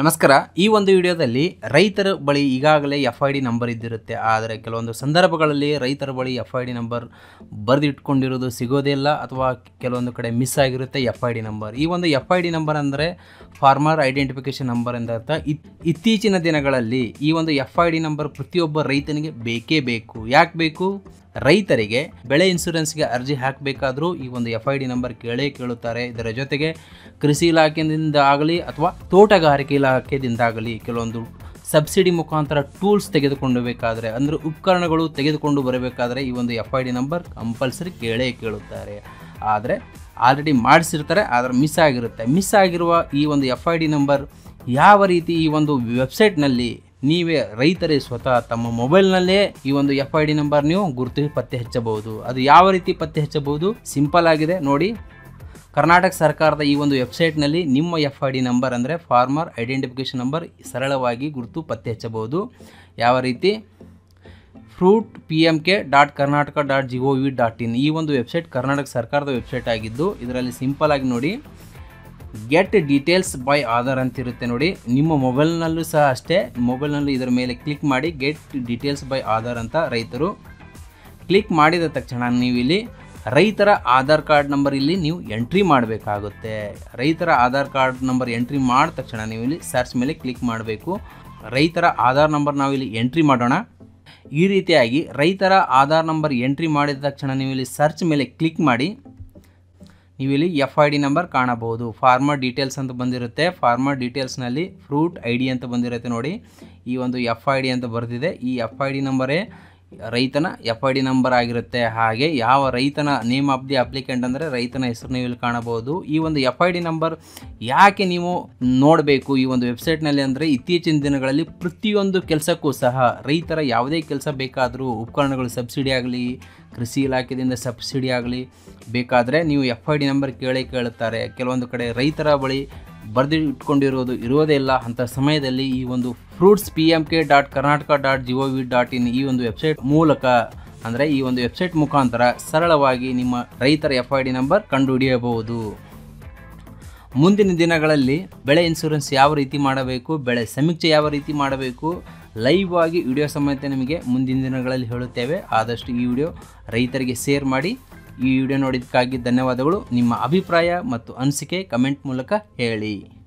ನಮಸ್ಕಾರ ಈ ಒಂದು ವಿಡಿಯೋದಲ್ಲಿ ರೈತರ ಬಳಿ ಈಗಾಗಲೇ ಎಫ್ ಐ ಡಿ ನಂಬರ್ ಇದ್ದಿರುತ್ತೆ ಆದರೆ ಕೆಲವೊಂದು ಸಂದರ್ಭಗಳಲ್ಲಿ ರೈತರ ಬಳಿ ಎಫ್ ಐ ಡಿ ನಂಬರ್ ಬರೆದಿಟ್ಕೊಂಡಿರೋದು ಸಿಗೋದೇ ಇಲ್ಲ ಅಥವಾ ಕೆಲವೊಂದು ಕಡೆ ಮಿಸ್ ಆಗಿರುತ್ತೆ ಎಫ್ ಐ ಡಿ ನಂಬರ್ ಈ ಒಂದು ಎಫ್ ಐ ಡಿ ನಂಬರ್ ಅಂದರೆ ಫಾರ್ಮರ್ ಐಡೆಂಟಿಫಿಕೇಷನ್ ನಂಬರ್ ಎಂದ ಅರ್ಥ ಇತ್- ಇತ್ತೀಚಿನ ದಿನಗಳಲ್ಲಿ ಈ ಒಂದು ಎಫ್ ಐ ಡಿ ನಂಬರ್ ಪ್ರತಿಯೊಬ್ಬ ರೈತನಿಗೆ ಬೇಕೇ ಬೇಕು ಯಾಕೆ ಬೇಕು ರೈತರಿಗೆ ಬೆಳೆ ಇನ್ಸೂರೆನ್ಸ್ಗೆ ಅರ್ಜಿ ಹಾಕಬೇಕಾದ್ರೂ ಈ ಒಂದು ಎಫ್ ಐ ಡಿ ನಂಬರ್ ಕೇಳೇ ಕೇಳುತ್ತಾರೆ ಇದರ ಜೊತೆಗೆ ಕೃಷಿ ಇಲಾಖೆಯಿಂದ ಆಗಲಿ ಅಥವಾ ತೋಟಗಾರಿಕೆ ಇಲಾಖೆದಿಂದಾಗಲಿ ಕೆಲವೊಂದು ಸಬ್ಸಿಡಿ ಮುಖಾಂತರ ಟೂಲ್ಸ್ ತೆಗೆದುಕೊಂಡು ಬೇಕಾದರೆ ಅಂದರೆ ಉಪಕರಣಗಳು ತೆಗೆದುಕೊಂಡು ಬರಬೇಕಾದ್ರೆ ಈ ಒಂದು F I D number compulsory ಕೇಳೇ ಕೇಳುತ್ತಾರೆ ಆದರೆ ಆಲ್ರೆಡಿ ಮಾಡಿಸಿರ್ತಾರೆ ಆದರೆ ಮಿಸ್ ಆಗಿರುತ್ತೆ ಮಿಸ್ ಆಗಿರುವ ಈ ಒಂದು ಎಫ್ ಐ ಡಿ ನಂಬರ್ ಯಾವ ರೀತಿ ಈ ಒಂದು ವೆಬ್ಸೈಟ್ನಲ್ಲಿ ನೀವೇ ರೈತರೇ ಸ್ವತಃ ತಮ್ಮ ಮೊಬೈಲ್ನಲ್ಲೇ ಈ ಒಂದು ಎಫ್ ಐ ಡಿ ನಂಬರ್ ನೀವು ಗುರುತು ಪತ್ತೆ ಹಚ್ಚಬಹುದು ಅದು ಯಾವ ರೀತಿ ಪತ್ತೆ ಹಚ್ಚಬಹುದು ಸಿಂಪಲ್ ಆಗಿದೆ ನೋಡಿ ಕರ್ನಾಟಕ ಸರ್ಕಾರದ ಈ ಒಂದು ವೆಬ್ಸೈಟ್ನಲ್ಲಿ ನಿಮ್ಮ ಎಫ್ ಐ ಡಿ ನಂಬರ್ ಅಂದರೆ ಫಾರ್ಮರ್ ಐಡೆಂಟಿಫಿಕೇಷನ್ ನಂಬರ್ ಸರಳವಾಗಿ ಗುರುತು ಪತ್ತೆ ಹಚ್ಚಬಹುದು ಯಾವ ರೀತಿ fruit P M K dot Karnataka dot G O V dot in ಈ ಒಂದು ವೆಬ್ಸೈಟ್ ಕರ್ನಾಟಕ ಸರ್ಕಾರದ ವೆಬ್ಸೈಟ್ ಆಗಿದ್ದು ಇದರಲ್ಲಿ ಸಿಂಪಲ್ ಆಗಿ ನೋಡಿ ಗೆಟ್ ಡೀಟೇಲ್ಸ್ ಬೈ ಆಧಾರ್ ಅಂತ ಇರುತ್ತೆ ನೋಡಿ ನಿಮ್ಮ ಮೊಬೈಲ್ನಲ್ಲೂ ಸಹ ಅಷ್ಟೇ ಮೊಬೈಲ್ನಲ್ಲೂ ಇದರ ಮೇಲೆ ಕ್ಲಿಕ್ ಮಾಡಿ ಗೆಟ್ ಡೀಟೇಲ್ಸ್ ಬೈ ಆಧಾರ್ ಅಂತ ರೈತರು ಕ್ಲಿಕ್ ಮಾಡಿದ ತಕ್ಷಣ ನೀವು ಇಲ್ಲಿ ರೈತರ ಆಧಾರ್ ಕಾರ್ಡ್ ನಂಬರ್ ಇಲ್ಲಿ ನೀವು ಎಂಟ್ರಿ ಮಾಡಬೇಕಾಗುತ್ತೆ ರೈತರ ಆಧಾರ್ ಕಾರ್ಡ್ ನಂಬರ್ ಎಂಟ್ರಿ ಮಾಡಿದ ತಕ್ಷಣ ನೀವು ಇಲ್ಲಿ ಸರ್ಚ್ ಮೇಲೆ ಕ್ಲಿಕ್ ಮಾಡಬೇಕು ರೈತರ ಆಧಾರ್ ನಂಬರ್ ನಾವು ಇಲ್ಲಿ ಎಂಟ್ರಿ ಮಾಡೋಣ ಈ ರೀತಿಯಾಗಿ ರೈತರ ಆಧಾರ್ ನಂಬರ್ ಎಂಟ್ರಿ ಮಾಡಿದ ತಕ್ಷಣ ನೀವು ಇಲ್ಲಿ ಸರ್ಚ್ ಮೇಲೆ ಕ್ಲಿಕ್ ಮಾಡಿ ನೀವು ಇಲ್ಲಿ ಎಫ್ ಐ ಡಿ ನಂಬರ್ ಕಾಣಬಹುದು ಫಾರ್ಮರ್ ಡೀಟೇಲ್ಸ್ ಅಂತ ಬಂದಿರುತ್ತೆ ಫಾರ್ಮರ್ ಡೀಟೇಲ್ಸ್ನಲ್ಲಿ ಫ್ರೂಟ್ ಐ ಡಿ ಅಂತ ಬಂದಿರುತ್ತೆ ನೋಡಿ ಈ ಒಂದು ಎಫ್ ಐ ಡಿ ಅಂತ ಬರೆದಿದೆ ಈ ಎಫ್ ಐ ಡಿ ನಂಬರೇ ರೈತನ ಎಫ್ ಐ ಡಿ ನಂಬರ್ ಆಗಿರುತ್ತೆ ಹಾಗೆ ಯಾವ ರೈತನ ನೇಮ್ ಆಫ್ ದಿ ಅಪ್ಲಿಕೆಂಟ್ ಅಂದರೆ ರೈತನ ಹೆಸರು ನೀವು ಇಲ್ಲಿ ಕಾಣಬಹುದು ಈ ಒಂದು ಎಫ್ ಐ ಡಿ ನಂಬರ್ ಯಾಕೆ ನೀವು ನೋಡಬೇಕು ಈ ಒಂದು ವೆಬ್ಸೈಟ್ನಲ್ಲಿ ಅಂದರೆ ಇತ್ತೀಚಿನ ದಿನಗಳಲ್ಲಿ ಪ್ರತಿಯೊಂದು ಕೆಲಸಕ್ಕೂ ಸಹ ರೈತರ ಯಾವುದೇ ಕೆಲಸ ಬೇಕಾದರೂ ಉಪಕರಣಗಳು ಸಬ್ಸಿಡಿ ಆಗಲಿ ಕೃಷಿ ಇಲಾಖೆಯಿಂದ ಸಬ್ಸಿಡಿ ಆಗಲಿ ಬೇಕಾದರೆ ನೀವು ಎಫ್ ಐ ಡಿ ನಂಬರ್ ಕೇಳೇ ಕೇಳುತ್ತಾರೆ ಕೆಲವೊಂದು ಕಡೆ ರೈತರ ಬಳಿ ಬರೆದು ಇಟ್ಕೊಂಡಿರೋದು ಇರೋದೇ ಇಲ್ಲ ಅಂಥ ಸಮಯದಲ್ಲಿ ಈ ಒಂದು fruits P M K dot Karnataka dot G O V dot in ಈ ಒಂದು ವೆಬ್ಸೈಟ್ ಮೂಲಕ ಅಂದರೆ ಈ ಒಂದು ವೆಬ್ಸೈಟ್ ಮುಖಾಂತರ ಸರಳವಾಗಿ ನಿಮ್ಮ ರೈತರ ಎಫ್ ಐ ಡಿ ನಂಬರ್ ಕಂಡುಹಿಡಿಯಬಹುದು ಮುಂದಿನ ದಿನಗಳಲ್ಲಿ ಬೆಳೆ ಇನ್ಸೂರೆನ್ಸ್ ಯಾವ ರೀತಿ ಮಾಡಬೇಕು ಬೆಳೆ ಸಮೀಕ್ಷೆ ಯಾವ ರೀತಿ ಮಾಡಬೇಕು ಲೈವ್ ಆಗಿ ವಿಡಿಯೋ ಸಮೇತ ನಿಮಗೆ ಮುಂದಿನ ದಿನಗಳಲ್ಲಿ ಹೇಳುತ್ತೇವೆ ಆದಷ್ಟು ಈ ವಿಡಿಯೋ ರೈತರಿಗೆ ಶೇರ್ ಮಾಡಿ ಈ ವಿಡಿಯೋ ನೋಡಿದ್ದಕ್ಕಾಗಿ ಧನ್ಯವಾದಗಳು ನಿಮ್ಮ ಅಭಿಪ್ರಾಯ ಮತ್ತು ಅನಿಸಿಕೆ ಕಮೆಂಟ್ ಮೂಲಕ ಹೇಳಿ